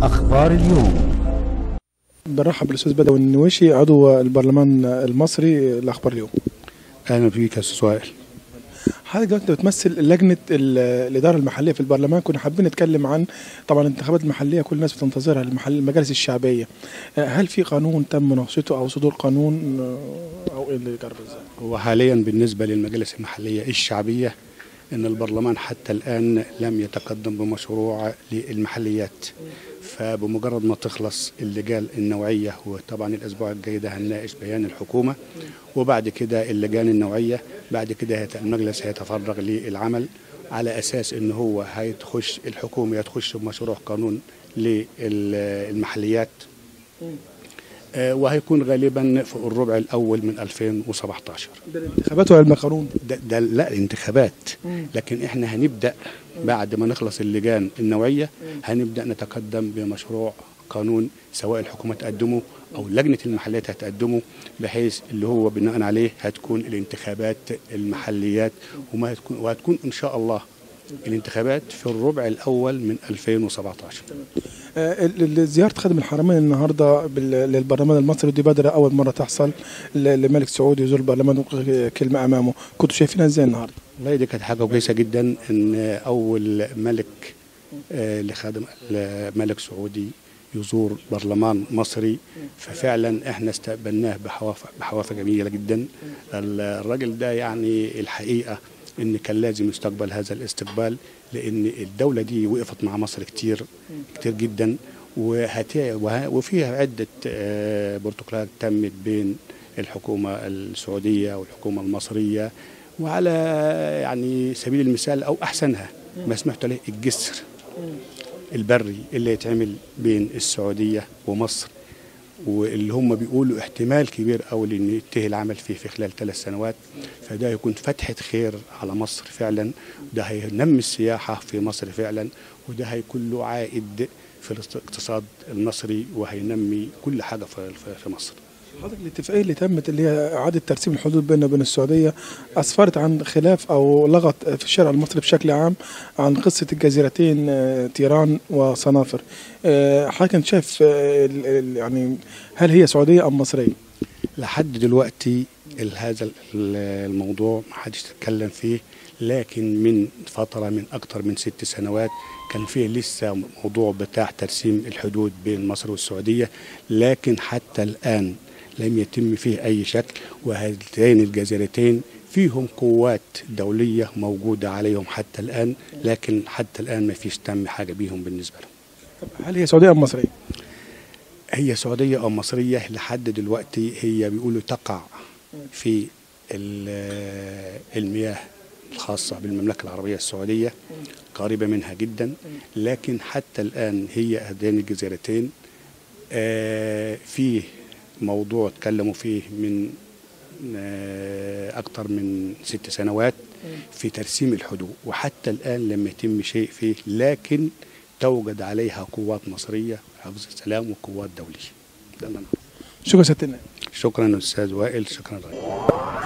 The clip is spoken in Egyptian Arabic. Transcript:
أخبار اليوم برحب بالاستاذ بدوي النويشي عضو البرلمان المصري لاخبار اليوم اهلا بيك يا استاذ وائل حضرتك دلوقتي بتمثل لجنه ال- الاداره المحليه في البرلمان كنا حابين نتكلم عن طبعا الانتخابات المحليه كل الناس بتنتظرها المحل المجالس الشعبيه آه، هل في قانون تم مناقشته او صدور قانون آه، او ايه اللي جرب ازاي؟ هو حاليا بالنسبه للمجالس المحليه الشعبيه ان البرلمان حتى الان لم يتقدم بمشروع للمحليات فبمجرد ما تخلص اللجان النوعيه وطبعا الاسبوع الجاي ده هنناقش بيان الحكومه وبعد كده اللجان النوعيه بعد كده هيت- المجلس هيتفرغ للعمل على اساس ان هو هيتخش الحكومه هتخش بمشروع قانون للمحليات آه، وهيكون غالبا في الربع الاول من 2017 ده الانتخابات ولا المقارون؟ ده, ده لا انتخابات لكن احنا هنبدا بعد ما نخلص اللجان النوعيه هنبدا نتقدم بمشروع قانون سواء الحكومه تقدمه او لجنه المحليات هتقدمه بحيث اللي هو بناء عليه هتكون الانتخابات المحليات وما هتكون وهتكون ان شاء الله الانتخابات في الربع الاول من 2017 آه، ال- ال- زياره خادم الحرمين النهارده بال- للبرلمان المصري دي بدر اول مره تحصل ل- لملك سعودي يزور البرلمان ويلقي كلمه امامه كنتوا شايفينها ازاي النهارده؟ والله دي كانت حاجه كويسه جدا ان اول ملك آه، لخادم ملك سعودي يزور برلمان مصري ففعلا احنا استقبلناه بحوافه بحوافه جميله جدا الراجل ده يعني الحقيقه ان كان لازم يستقبل هذا الاستقبال لان الدوله دي وقفت مع مصر كتير كتير جدا وهت- وه- وفيها عده آه، بروتوكولات تمت بين الحكومه السعوديه والحكومه المصريه وعلى يعني سبيل المثال او احسنها ما سمحت عليه الجسر البري اللي يتعمل بين السعوديه ومصر واللي هم بيقولوا احتمال كبير قوي ان ينتهي العمل فيه في خلال ثلاث سنوات فده يكون فتحه خير على مصر فعلا ده هينمي السياحه في مصر فعلا وده هيكون له عائد في الاقتصاد المصري وهينمي كل حاجه في في- في مصر حضرتك الاتفاقيه اللي تمت اللي هي اعاده ترسيم الحدود بيننا وبين السعوديه اسفرت عن خلاف او لغط في الشارع المصري بشكل عام عن قصه الجزيرتين آه، تيران وصنافر آه، حضرتك انت شايف آه، ال- ال- يعني هل هي سعوديه ام مصريه؟ لحد دلوقتي ال- هذا ال- الموضوع ما حدش اتكلم فيه لكن من فترة من أكتر من ست سنوات كان فيه لسه موضوع بتاع ترسيم الحدود بين مصر والسعودية لكن حتى الآن لم يتم فيه أي شكل وهاتين الجزيرتين فيهم قوات دولية موجودة عليهم حتى الآن لكن حتى الآن ما فيش تم حاجة بيهم بالنسبة لهم طب هل هي سعوديه ام مصريه؟ هي سعودية أو مصرية لحد دلوقتي هي بيقولوا تقع في ال- المياه الخاصة بالمملكة العربية السعودية قريبة منها جدا لكن حتى الآن هي هذين الجزيرتين آه، فيه موضوع اتكلموا فيه من آه، أكثر من ست سنوات في ترسيم الحدود وحتى الآن لم يتم شيء فيه لكن توجد عليها قوات مصرية حفظ السلام وقوات دولية ده اللي أنا أعرفه. شكرا سياده النائب. شكرا أستاذ وائل شكرا لك